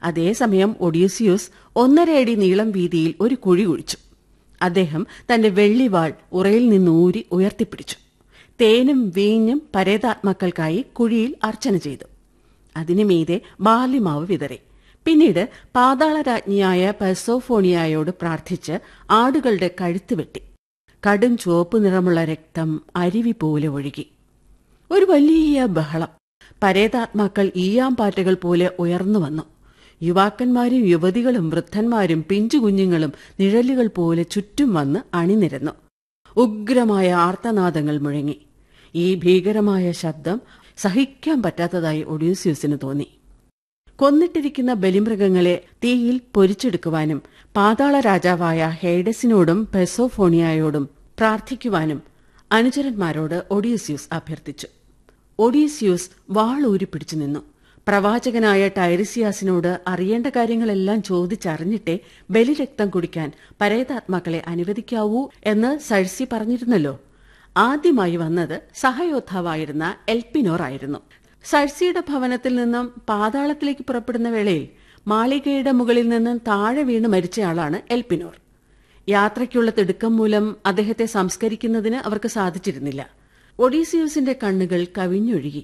അതേസമയം ഒഡീസിയൂസ് ഒന്നര അടി നീളം വീതിയിൽ ഒരു കുഴി കുഴിച്ചു അദ്ദേഹം തന്റെ വെള്ളിവാൾ ഉറയിൽ നിന്നൂരി ഉയർത്തിപ്പിടിച്ചു തേനും വീഞ്ഞും പരേതാത്മാക്കൾക്കായി കുഴിയിൽ അർച്ചന ചെയ്തു അതിനു മീതെ ബാർലിമാവ് വിതറി പിന്നീട് പാതാളരാജ്ഞിയായ പെർസോഫോണിയായോട് പ്രാർത്ഥിച്ച് ആടുകളുടെ കഴുത്ത് വെട്ടി കടും ചുവപ്പ് നിറമുള്ള രക്തം അരുവി പോലെ ഒഴുകി ഒരു വലിയ ബഹളം പരേതാത്മാക്കൾ ഈയാമ്പാറ്റകൾ പോലെ ഉയർന്നു വന്നു യുവാക്കന്മാരും യുവതികളും വൃദ്ധന്മാരും പിഞ്ചുകുഞ്ഞുങ്ങളും നിഴലുകൾ പോലെ ചുറ്റും വന്ന് അണിനിരന്നു ഉഗ്രമായ ആർത്തനാദങ്ങൾ മുഴങ്ങി ഈ ഭീകരമായ ശബ്ദം സഹിക്കാൻ പറ്റാത്തതായി ഒഡ്യൂസ്യൂസിന് തോന്നി കൊന്നിട്ടിരിക്കുന്ന ബലിമൃഗങ്ങളെ തീയിൽ പൊരിച്ചെടുക്കുവാനും പാതാള രാജാവായ ഹേഡസിനോടും പെസോഫോണിയായോടും പ്രാർത്ഥിക്കുവാനും അനുചരന്മാരോട് ഒഡീസ്യൂസ് അഭ്യർത്ഥിച്ചു ഒഡീസ്യൂസ് വാളൂരി പിടിച്ചു നിന്നു പ്രവാചകനായ ടൈറിസിയാസിനോട് അറിയേണ്ട കാര്യങ്ങളെല്ലാം ചോദിച്ചറിഞ്ഞിട്ടേ ബലിരക്തം കുടിക്കാൻ പരേതാത്മാക്കളെ അനുവദിക്കാവൂ എന്ന് സഴ്സി പറഞ്ഞിരുന്നല്ലോ ആദ്യമായി വന്നത് സഹയോദ്ധാവായിരുന്ന എൽപ്പിനോർ ആയിരുന്നു സഴ്സിയുടെ ഭവനത്തിൽ നിന്നും പാതാളത്തിലേക്ക് പുറപ്പെടുന്ന വേളയിൽ മാളികയുടെ മുകളിൽ നിന്നും താഴെ വീണ് മരിച്ചയാളാണ് എൽപ്പിനോർ യാത്രയ്ക്കുള്ള തിടുക്കം മൂലം അദ്ദേഹത്തെ സംസ്കരിക്കുന്നതിന് അവർക്ക് സാധിച്ചിരുന്നില്ല ഒഡീസിയൂസിന്റെ കണ്ണുകൾ കവിഞ്ഞൊഴുകി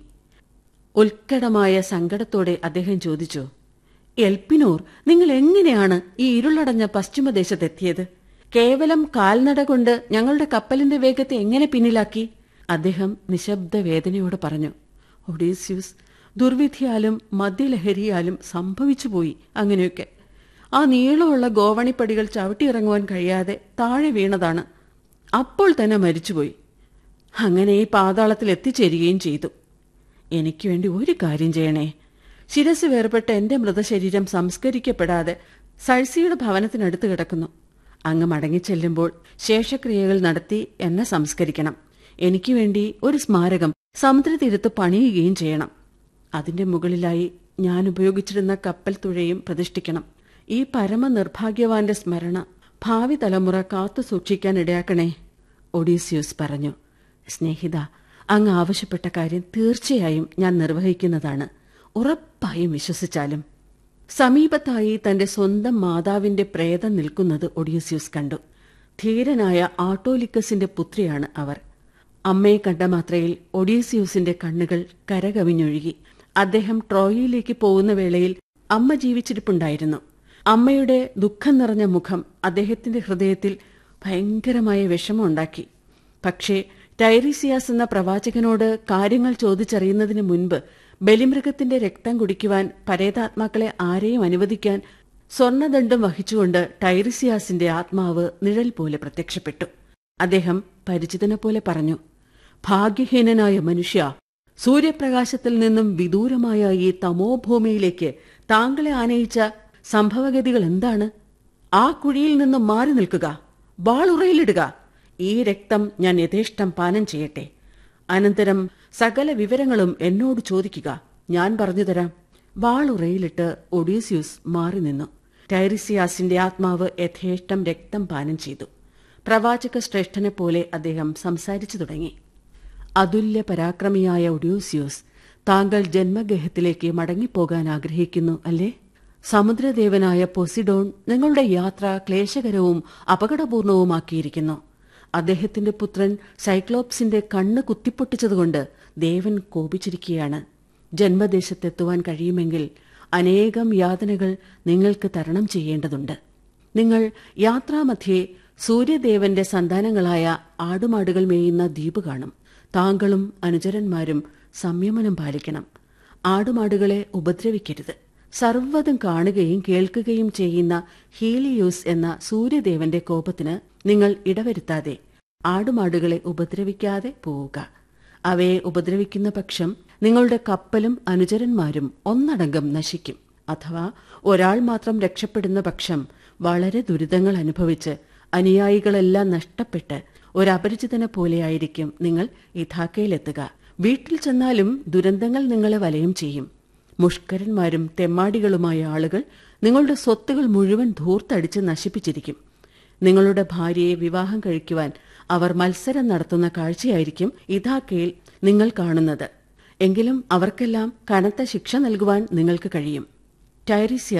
ഉത്കടമായ സങ്കടത്തോടെ അദ്ദേഹം ചോദിച്ചു എൽപ്പിനോർ നിങ്ങൾ എങ്ങനെയാണ് ഈ ഇരുളടഞ്ഞ പശ്ചിമദേശത്തെത്തിയത് കേവലം കാൽനട കൊണ്ട് ഞങ്ങളുടെ കപ്പലിന്റെ വേഗത്തെ എങ്ങനെ പിന്നിലാക്കി അദ്ദേഹം നിശബ്ദ വേദനയോട് പറഞ്ഞു ഒഡീസ്യൂസ് ദുർവിധിയാലും മദ്യലഹരിയാലും സംഭവിച്ചുപോയി അങ്ങനെയൊക്കെ ആ നീളമുള്ള ഗോവണിപ്പടികൾ ചവിട്ടിയിറങ്ങുവാൻ കഴിയാതെ താഴെ വീണതാണ് അപ്പോൾ തന്നെ മരിച്ചുപോയി അങ്ങനെ ഈ പാതാളത്തിൽ എത്തിച്ചേരുകയും ചെയ്തു എനിക്ക് വേണ്ടി ഒരു കാര്യം ചെയ്യണേ ശിരസ് വേർപെട്ട എന്റെ മൃതശരീരം സംസ്കരിക്കപ്പെടാതെ സഴ്സിയുടെ ഭവനത്തിനടുത്ത് കിടക്കുന്നു അങ്ങ് മടങ്ങിച്ചെല്ലുമ്പോൾ ശേഷക്രിയകൾ നടത്തി എന്നെ സംസ്കരിക്കണം എനിക്ക് വേണ്ടി ഒരു സ്മാരകം സമുദ്രതീരത്ത് പണിയുകയും ചെയ്യണം അതിന്റെ മുകളിലായി ഞാൻ ഉപയോഗിച്ചിരുന്ന കപ്പൽ തുഴയും പ്രതിഷ്ഠിക്കണം ഈ പരമനിർഭാഗ്യവാന്റെ സ്മരണ ഭാവി തലമുറ കാത്തു സൂക്ഷിക്കാൻ ഇടയാക്കണേ ഒഡീസിയൂസ് പറഞ്ഞു സ്നേഹിത അങ്ങ് ആവശ്യപ്പെട്ട കാര്യം തീർച്ചയായും ഞാൻ നിർവഹിക്കുന്നതാണ് ഉറപ്പായും വിശ്വസിച്ചാലും സമീപത്തായി തന്റെ സ്വന്തം മാതാവിന്റെ പ്രേതം നിൽക്കുന്നത് ഒഡീസ്യൂസ് കണ്ടു ധീരനായ ആട്ടോലിക്കസിന്റെ പുത്രിയാണ് അവർ അമ്മയെ കണ്ട മാത്രയിൽ ഒഡീസിയൂസിന്റെ കണ്ണുകൾ കരകവിഞ്ഞൊഴുകി അദ്ദേഹം ട്രോയിയിലേക്ക് പോകുന്ന വേളയിൽ അമ്മ ജീവിച്ചിരിപ്പുണ്ടായിരുന്നു അമ്മയുടെ ദുഃഖം നിറഞ്ഞ മുഖം അദ്ദേഹത്തിന്റെ ഹൃദയത്തിൽ ഭയങ്കരമായ വിഷമമുണ്ടാക്കി പക്ഷേ ടൈറീസിയാസ് എന്ന പ്രവാചകനോട് കാര്യങ്ങൾ ചോദിച്ചറിയുന്നതിന് മുൻപ് ബലിമൃഗത്തിന്റെ രക്തം കുടിക്കുവാൻ പരേതാത്മാക്കളെ ആരെയും അനുവദിക്കാൻ സ്വർണദണ്ഡം വഹിച്ചുകൊണ്ട് ടൈറിസിയാസിന്റെ ആത്മാവ് നിഴൽ പോലെ പ്രത്യക്ഷപ്പെട്ടു അദ്ദേഹം പരിചിതനെ പോലെ പറഞ്ഞു ഭാഗ്യഹീനനായ മനുഷ്യ സൂര്യപ്രകാശത്തിൽ നിന്നും വിദൂരമായ ഈ തമോഭൂമിയിലേക്ക് താങ്കളെ ആനയിച്ച സംഭവഗതികൾ എന്താണ് ആ കുഴിയിൽ നിന്നും മാറി നിൽക്കുക വാളുറയിലിടുക ഈ രക്തം ഞാൻ യഥേഷ്ടം പാനം ചെയ്യട്ടെ അനന്തരം സകല വിവരങ്ങളും എന്നോട് ചോദിക്കുക ഞാൻ പറഞ്ഞു തരാം വാളുറയിലിട്ട് ഒഡീസ്യൂസ് മാറി നിന്നു ടൈറിസിയാസിന്റെ ആത്മാവ് യഥേഷ്ടം രക്തം പാനം ചെയ്തു പ്രവാചക ശ്രേഷ്ഠനെ പോലെ അദ്ദേഹം സംസാരിച്ചു തുടങ്ങി അതുല്യ പരാക്രമിയായ ഒഡ്യൂസ്യൂസ് താങ്കൾ ജന്മഗേഹത്തിലേക്ക് മടങ്ങിപ്പോകാൻ ആഗ്രഹിക്കുന്നു അല്ലേ സമുദ്രദേവനായ പൊസിഡോൺ നിങ്ങളുടെ യാത്ര ക്ലേശകരവും അപകടപൂർണവുമാക്കിയിരിക്കുന്നു അദ്ദേഹത്തിന്റെ പുത്രൻ സൈക്ലോപ്സിന്റെ കണ്ണ് കുത്തിപ്പൊട്ടിച്ചതുകൊണ്ട് ദേവൻ കോപിച്ചിരിക്കുകയാണ് ജന്മദേശത്തെത്തുവാൻ കഴിയുമെങ്കിൽ അനേകം യാതനകൾ നിങ്ങൾക്ക് തരണം ചെയ്യേണ്ടതുണ്ട് നിങ്ങൾ യാത്രാമധ്യേ സൂര്യദേവന്റെ സന്താനങ്ങളായ ആടുമാടുകൾ മേയുന്ന ദ്വീപ് കാണും താങ്കളും അനുചരന്മാരും സംയമനം പാലിക്കണം ആടുമാടുകളെ ഉപദ്രവിക്കരുത് സർവ്വതും കാണുകയും കേൾക്കുകയും ചെയ്യുന്ന ഹീലിയൂസ് എന്ന സൂര്യദേവന്റെ കോപത്തിന് നിങ്ങൾ ഇടവരുത്താതെ ആടുമാടുകളെ ഉപദ്രവിക്കാതെ പോവുക അവയെ ഉപദ്രവിക്കുന്ന പക്ഷം നിങ്ങളുടെ കപ്പലും അനുചരന്മാരും ഒന്നടങ്കം നശിക്കും അഥവാ ഒരാൾ മാത്രം രക്ഷപ്പെടുന്ന പക്ഷം വളരെ ദുരിതങ്ങൾ അനുഭവിച്ച് അനുയായികളെല്ലാം നഷ്ടപ്പെട്ട് ഒരപരിചിതനെ പോലെയായിരിക്കും നിങ്ങൾ ഇഥാക്കയിലെത്തുക വീട്ടിൽ ചെന്നാലും ദുരന്തങ്ങൾ നിങ്ങളെ വലയം ചെയ്യും മുഷ്കരന്മാരും തെമ്മാടികളുമായ ആളുകൾ നിങ്ങളുടെ സ്വത്തുകൾ മുഴുവൻ ധൂർത്തടിച്ച് നശിപ്പിച്ചിരിക്കും നിങ്ങളുടെ ഭാര്യയെ വിവാഹം കഴിക്കുവാൻ അവർ മത്സരം നടത്തുന്ന കാഴ്ചയായിരിക്കും ഇഥാക്കയിൽ നിങ്ങൾ കാണുന്നത് എങ്കിലും അവർക്കെല്ലാം കനത്ത ശിക്ഷ നൽകുവാൻ നിങ്ങൾക്ക് കഴിയും ടൈറിസിയ